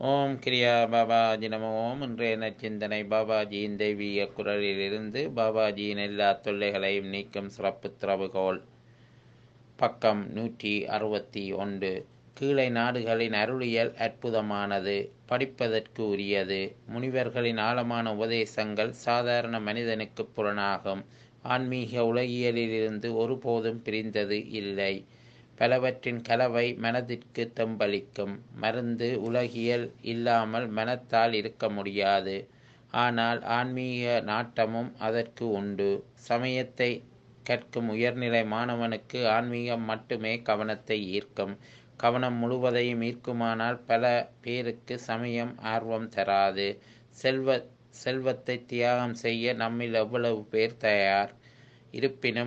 ஓம் கிரியா பாபாஜி நம ஓம் இன்றைய நச்சிந்தனை பாபாஜியின் தெய்வீக குரலிலிருந்து பாபாஜியின் எல்லா தொல்லைகளையும் நீக்கும் சிறப்பு திறவுகோல் பக்கம் நூற்றி அறுபத்தி ஒன்று கீழே நாடுகளின் அருளியல் அற்புதமானது படிப்பதற்கு உரியது முனிவர்களின் ஆழமான உபதேசங்கள் சாதாரண மனிதனுக்கு புலனாகும் ஆன்மீக உலகியலிலிருந்து ஒருபோதும் பிரிந்தது இல்லை பலவற்றின் கலவை மனதிற்கு தெம்பளிக்கும் மருந்து உலகியல் இல்லாமல் மனத்தால் இருக்க முடியாது ஆனால் ஆன்மீக நாட்டமும் அதற்கு உண்டு சமயத்தை கற்கும் உயர்நிலை மாணவனுக்கு ஆன்மீகம் மட்டுமே கவனத்தை ஈர்க்கும் கவனம் முழுவதையும் ஈர்க்குமானால் பல பேருக்கு சமயம் ஆர்வம் தராது செல்வ செல்வத்தை தியாகம் செய்ய நம்மில் எவ்வளவு பேர் தயார் இருப்பினும்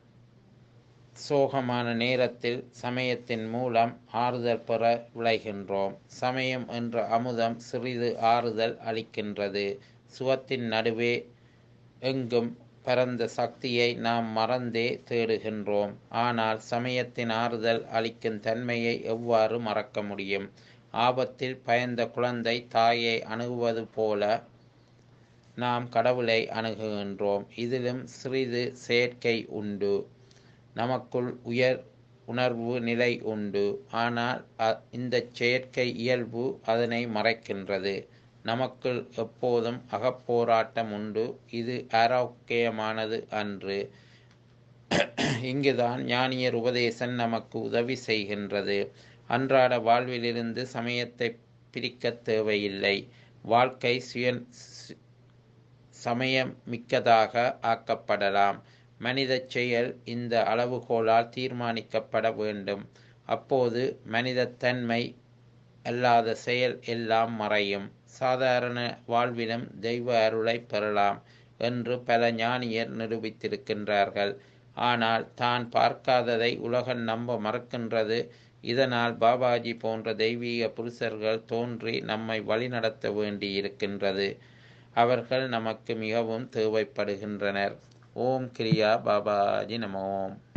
சோகமான நேரத்தில் சமயத்தின் மூலம் ஆறுதல் பெற விளைகின்றோம் சமயம் என்ற அமுதம் சிறிது ஆறுதல் அளிக்கின்றது சுவத்தின் நடுவே எங்கும் பரந்த சக்தியை நாம் மறந்தே தேடுகின்றோம் ஆனால் சமயத்தின் ஆறுதல் அளிக்கும் தன்மையை எவ்வாறு மறக்க முடியும் ஆபத்தில் பயந்த குழந்தை தாயை அணுகுவது போல நாம் கடவுளை அணுகுகின்றோம் இதிலும் சிறிது செயற்கை உண்டு நமக்குள் உயர் உணர்வு நிலை உண்டு ஆனால் இந்த செயற்கை இயல்பு அதனை மறைக்கின்றது நமக்குள் எப்போதும் அகப்போராட்டம் உண்டு இது ஆரோக்கியமானது அன்று இங்குதான் ஞானியர் உபதேசம் நமக்கு உதவி செய்கின்றது அன்றாட வாழ்விலிருந்து சமயத்தை பிரிக்க தேவையில்லை வாழ்க்கை சுய சமயம் மிக்கதாக ஆக்கப்படலாம் மனித செயல் இந்த அளவுகோலால் தீர்மானிக்கப்பட வேண்டும் அப்போது மனிதத்தன்மை அல்லாத செயல் எல்லாம் மறையும் சாதாரண வாழ்விலும் தெய்வ அருளை பெறலாம் என்று பல ஞானியர் நிரூபித்திருக்கின்றார்கள் ஆனால் தான் பார்க்காததை உலகம் நம்ப மறக்கின்றது இதனால் பாபாஜி போன்ற தெய்வீக புருஷர்கள் தோன்றி நம்மை வழிநடத்த வேண்டியிருக்கின்றது அவர்கள் நமக்கு மிகவும் தேவைப்படுகின்றனர் ஓம் கிரியா பாபாஜி நம ஓம்